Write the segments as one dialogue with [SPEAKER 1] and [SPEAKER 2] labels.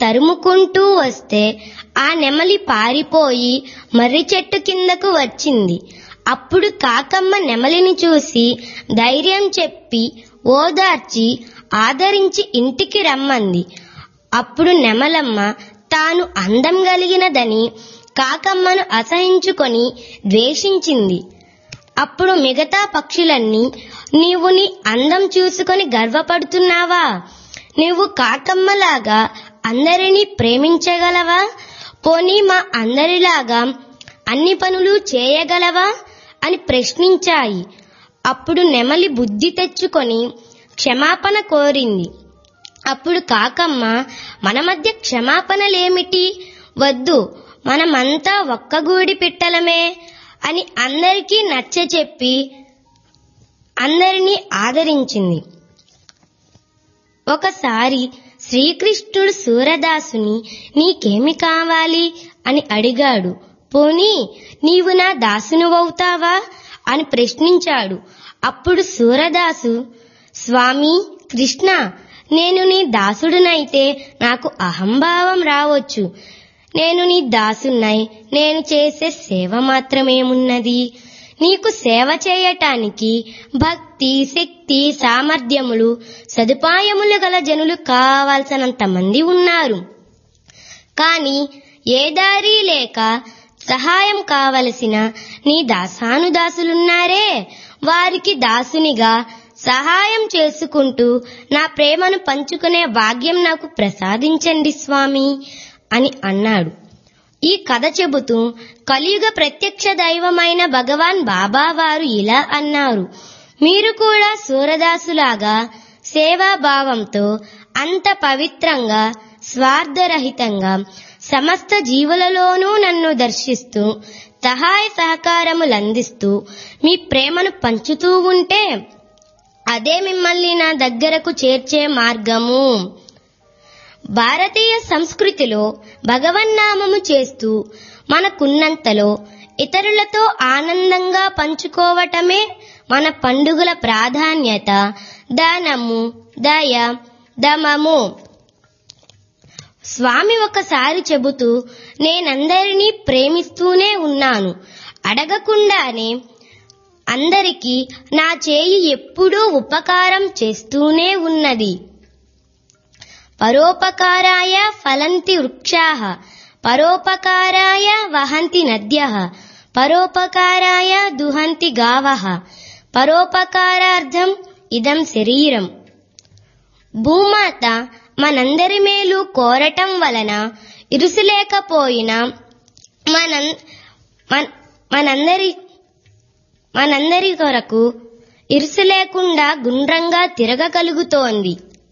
[SPEAKER 1] తరుముకుంటూ వస్తే ఆ నెమలి పారిపోయి మర్రి చెట్టు కిందకు వచ్చింది అప్పుడు కాకమ్మ నెమలిని చూసి ధైర్యం చెప్పి ఓదార్చి ఆదరించి ఇంటికి రమ్మంది అప్పుడు నెమలమ్మ తాను అందం కలిగినదని కాకమ్మను అసహించుకొని ద్వేషించింది అప్పుడు మిగతా పక్షులన్నీ నీవు నీ అందం చూసుకొని గర్వపడుతున్నావా నీవు కాకమ్మలాగా అందరినీ ప్రేమించగలవా పోనీ మా అందరిలాగా అన్ని పనులు చేయగలవా అని ప్రశ్నించాయి అప్పుడు నెమలి బుద్ధి తెచ్చుకొని క్షమాపణ కోరింది అప్పుడు కాకమ్మ మన మధ్య క్షమాపణలేమిటి వద్దు మనమంతా ఒక్కగూడి పిట్టలమే అని అందరికీ నచ్చచెప్పి అందరినీ ఆదరించింది ఒకసారి శ్రీకృష్ణుడు సూరదాసుని నీకేమి కావాలి అని అడిగాడు పోనీ నీవు నా దాసునువవుతావా అని ప్రశ్నించాడు అప్పుడు సూరదాసు స్వామి కృష్ణ నేను నీ దాసుడునైతే నాకు అహంభావం రావచ్చు నేను నీ దాసున్నై నేను చేసే సేవ మాత్రమేమున్నది నీకు సేవ చేయటానికి భక్తి శక్తి సామర్థ్యములు సదుపాయములు గల జనులు కావాల్సినంత మంది ఉన్నారు కాని ఏ దారి లేక సహాయం కావలసిన నీ దాసానుదాసులున్నారే వారికి దాసునిగా సహాయం చేసుకుంటూ నా ప్రేమను పంచుకునే భాగ్యం నాకు ప్రసాదించండి స్వామి అని అన్నాడు ఈ కథ చెబుతూ కలియుగ ప్రత్యక్ష దైవమైన భగవాన్ బాబా వారు ఇలా అన్నారు మీరు కూడా సూరదాసులాగా సేవాభావంతో అంత పవిత్రంగా స్వార్థరహితంగా సమస్త జీవులలోనూ నన్ను దర్శిస్తూ సహాయ సహకారములందిస్తూ మీ ప్రేమను పంచుతూ ఉంటే అదే మిమ్మల్ని నా దగ్గరకు చేర్చే మార్గము భారతీయ సంస్కృతిలో భగవన్నామము చేస్తూ మనకున్నంతలో ఇతరులతో ఆనందంగా పంచుకోవటమే మన పండుగల ప్రాధాన్యత దానము దయ దమము స్వామి ఒకసారి చెబుతూ నేనందరినీ ప్రేమిస్తూనే ఉన్నాను అడగకుండానే అందరికీ నా చేయి ఎప్పుడూ ఉపకారం చేస్తూనే ఉన్నది పరోపకారాయ ఫలంతి వృక్షాః పరోపకారాయ వహంతి నద్యః పరోపకారాయ దుహంతి గావః పరోపకారార్థం ఇదం శరీరం భూమాత మనందరి మేలు కోరటం వలన ఇరుసులేకపోయినా మనం మన- మనందరి మనందరి కొరకు ఇరుసు లేకుండా గుండ్రంగా తిరగగలుగుతోంది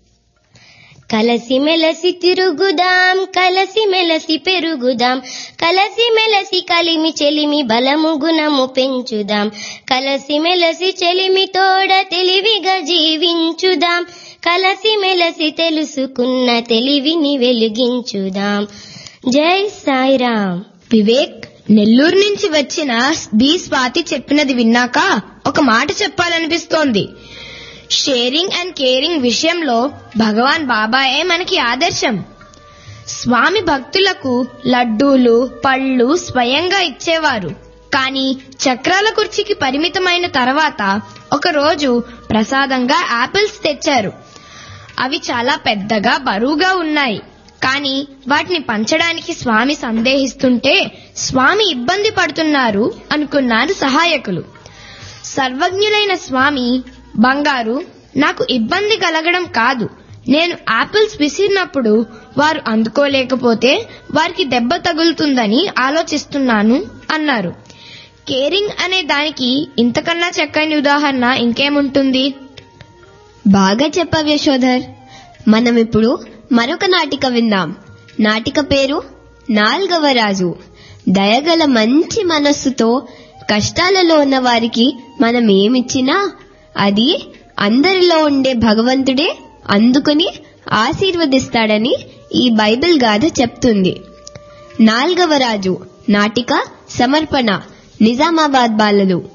[SPEAKER 1] కలసి మెలసి తిరుగుదాం కలసి మెలసి పెరుగుదాం కలసి మెలసి కలిమి చెలిమి బలము గుణము పెంచుదాం కలసి మెలసి చెలిమి తోడ తెలివిగా జీవించుదాం కలసి మెలసి తెలుసుకున్న తెలివిని వెలిగించుదాం జై సాయిరామ్
[SPEAKER 2] వివేక్ నెల్లూరు నుంచి వచ్చిన బి స్వాతి చెప్పినది విన్నాక ఒక మాట చెప్పాలనిపిస్తోంది షేరింగ్ అండ్ కేరింగ్ విషయంలో భగవాన్ బాబాయే మనకి ఆదర్శం స్వామి భక్తులకు లడ్డూలు పళ్ళు స్వయంగా ఇచ్చేవారు కానీ చక్రాల కుర్చీకి పరిమితమైన తర్వాత ఒకరోజు ప్రసాదంగా యాపిల్స్ తెచ్చారు అవి చాలా పెద్దగా బరువుగా ఉన్నాయి కానీ వాటిని పంచడానికి స్వామి సందేహిస్తుంటే స్వామి ఇబ్బంది పడుతున్నారు అనుకున్నారు సహాయకులు సర్వజ్ఞులైన స్వామి బంగారు నాకు ఇబ్బంది కలగడం కాదు నేను ఆపిల్స్ విసిరినప్పుడు వారు అందుకోలేకపోతే వారికి దెబ్బ తగులుతుందని ఆలోచిస్తున్నాను అన్నారు కేరింగ్ అనే దానికి ఇంతకన్నా చక్కని ఉదాహరణ ఇంకేముంటుంది
[SPEAKER 3] బాగా చెప్పావు యశోధర్ మనం ఇప్పుడు మరొక నాటిక విందాం నాటిక పేరు నాల్గవ రాజు దయగల మంచి మనస్సుతో కష్టాలలో ఉన్న వారికి మనం ఏమిచ్చినా అది అందరిలో ఉండే భగవంతుడే అందుకుని ఆశీర్వదిస్తాడని ఈ బైబిల్ గాథ చెప్తుంది నాల్గవ రాజు నాటిక సమర్పణ నిజామాబాద్ బాలలు